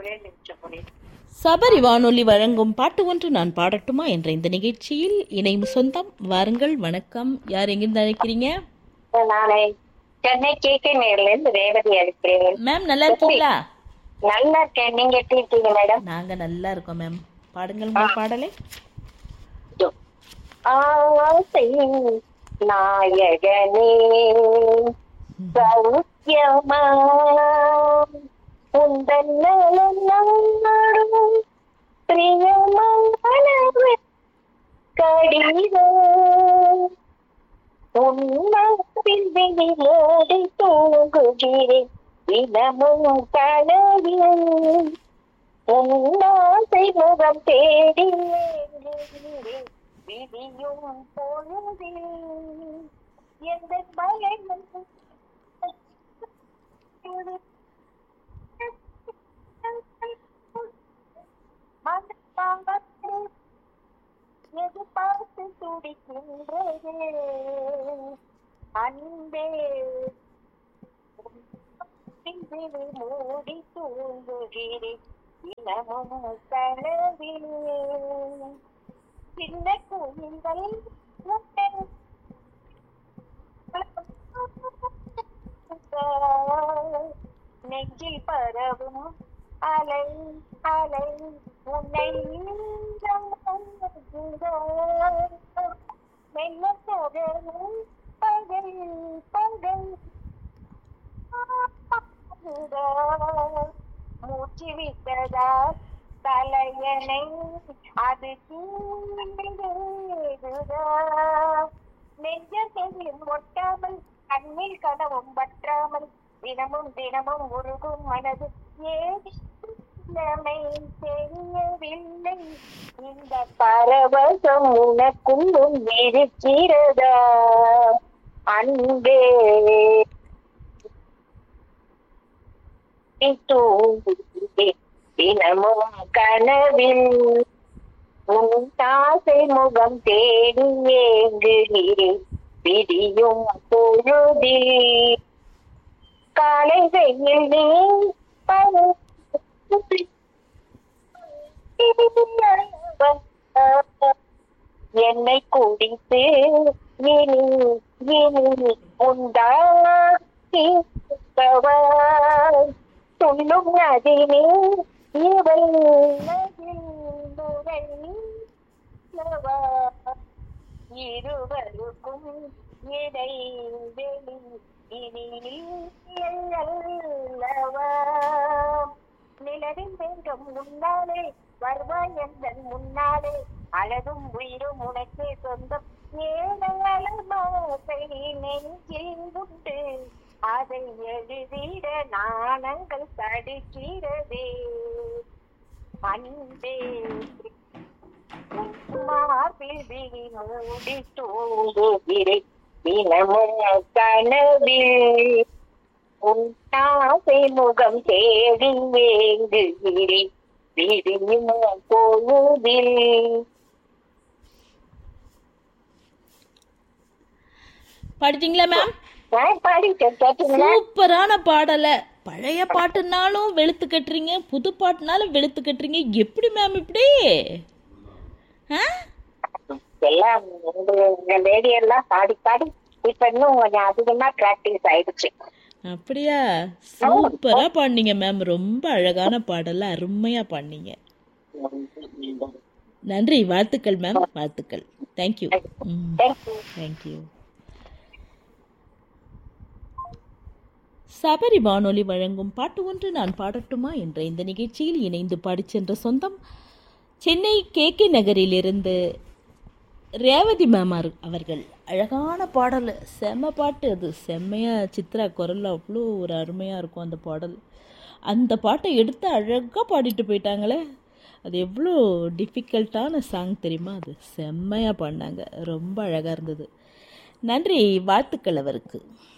வேலை சொல்லி சபரி வானொலி வழங்கும் பாட்டு ஒன்று நான் பாடட்டுமா என்ற இந்த நிகழ்ச்சியில் இணையும் சொந்தம் வாருங்கள் வணக்கம் யார் எங்கிருந்து அழைக்கிறீங்க நாளை சென்னை கே கே நேர்ல இருந்து ரேவதி அழைக்கிறேன் மேம் நல்லா இருக்கீங்களா நல்லா இருக்கேன் நீங்க எப்படி இருக்கீங்க மேடம் நாங்க நல்லா இருக்கோம் மேம் பாடுங்கள் உங்கள் பாடலை ஆசை நாயகனே சௌக்கியமா உந்தன் நலம் நாடும் பிரியமான கடிதம் உன்னில் விளையாடி தூங்குகிறேன் தினமும் கனவில் உன்னாசை முகம் தேடி ஏங்குகிறேன். விடியும் பொழுதில் எந்த பயனும் மனப்பாங்கத்தில் எதிர்பார்த்து துடிக்கின்றது அன்பே பின்விழி மூடி தூங்குகிறேன் தினமும் கனவில் சின்ன குயில்கள் முட்டை நெஞ்சில் பரவும் அலை அலை உன்னை மெல்ல தகரும் பகல் பகல் மூச்சு விட்டதா தலையணை அது கீழுதா நெஞ்சத்தில் ஒட்டாமல் கண்ணில் கனவும் பற்றாமல் தினமும் தினமும் உருகும் மனது ஏமை தெரியவில்லை இந்த பரவசம் உனக்கும் இருக்கிறதா அன்பே தூங்குகிறேன் தினமும் கனவில் உன் தாசை முகம் தேடி ஏங்குகிறேன் விடியும் பொழுதில் காலை வெயில் நீ பரு- என்னை குடித்து இனி இனி உண்டாக்கி சொல்லும் நதினே இவள் நதில் நுழைந்தவா. இருவருக்கும் இடைவெளி இனி அல்லவா நிலவின் வேண்டும் முன்னாலே வருவாய் எந்தன் முன்னாலே அழகும் உயிரும் உனக்கே சொந்தம் ஏழமாசை நெஞ்சில் உண்டு அதை எழுதிட நாணங்கள் தடுக்கிறதே அன்பே மார்பில் விழி மூடி தூங்குகிறேன் தினமும் கனவில் உன் ஆசை முகம் தேடி வேங்குகிறேன் விடியும் பொழுதில் பாடிட்டீங்களா மேம் நான் பாடிட்டேன் கேட்டீங்களா சூப்பரான பாடலை பழைய பாட்டுனாலும் வெளுத்து கட்டுறீங்க புது பாட்டுனாலும் வெளுத்து கட்டுறீங்க எப்படி மேம் இப்படி ஆ எல்லாம் உங்க உங்க லேடி எல்லாம் பாடி பாடி இப்ப இன்னும் கொஞ்சம் அதிகமா பிராக்டிஸ் ஆயிடுச்சு அப்படியா சூப்பரா பாடினீங்க மேம் ரொம்ப அழகான பாடல அருமையா பாடினீங்க நன்றி வாழ்த்துக்கள் மேம் வாழ்த்துக்கள் தேங்க்யூ ம் தேங்க்யூ தேங்க்யூ சபரி வானொலி வழங்கும் பாட்டு ஒன்று நான் பாடட்டுமா என்ற இந்த நிகழ்ச்சியில் இணைந்து பாடிச் சென்ற சொந்தம் சென்னை கே கே நகரிலிருந்து ரேவதி மேமார் அவர்கள் அழகான பாடல் செம்ம பாட்டு அது செம்மையாக சித்ரா குரல் அவ்வளோ ஒரு அருமையாக இருக்கும் அந்த பாடல் அந்த பாட்டை எடுத்து அழகாக பாடிட்டு போயிட்டாங்களே அது எவ்வளோ டிஃபிகல்ட்டான சாங் தெரியுமா அது செம்மையாக பாடினாங்க ரொம்ப அழகாக இருந்தது நன்றி வாழ்த்துக்கள் அவருக்கு